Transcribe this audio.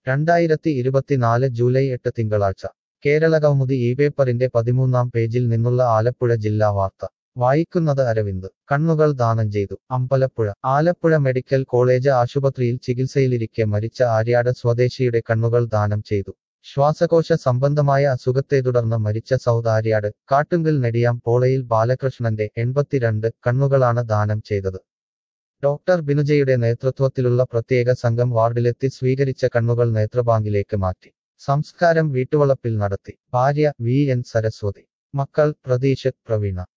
രണ്ടായിരത്തി ഇരുപത്തിനാല് ജൂലൈ എട്ട് തിങ്കളാഴ്ച കേരളകൗമുദി ഈ പേപ്പറിന്റെ പതിമൂന്നാം പേജിൽ നിന്നുള്ള ആലപ്പുഴ ജില്ലാ വാർത്ത വായിക്കുന്നത് അരവിന്ദ് കണ്ണുകൾ ദാനം ചെയ്തു അമ്പലപ്പുഴ ആലപ്പുഴ മെഡിക്കൽ കോളേജ് ആശുപത്രിയിൽ ചികിത്സയിലിരിക്കെ മരിച്ച ആര്യാട് സ്വദേശിയുടെ കണ്ണുകൾ ദാനം ചെയ്തു ശ്വാസകോശ സംബന്ധമായ അസുഖത്തെ തുടർന്ന് മരിച്ച സൗദ് ആര്യാട് കാട്ടുങ്കൽ നെടിയാം പോളയിൽ ബാലകൃഷ്ണന്റെ എൺപത്തിരണ്ട് കണ്ണുകളാണ് ദാനം ചെയ്തത് ഡോക്ടർ ബിനുജയുടെ നേതൃത്വത്തിലുള്ള പ്രത്യേക സംഘം വാർഡിലെത്തി സ്വീകരിച്ച കണ്ണുകൾ നേത്രബാങ്കിലേക്ക് മാറ്റി സംസ്കാരം വീട്ടുവളപ്പിൽ നടത്തി ഭാര്യ വി എൻ സരസ്വതി മക്കൾ പ്രതീഷ് പ്രവീണ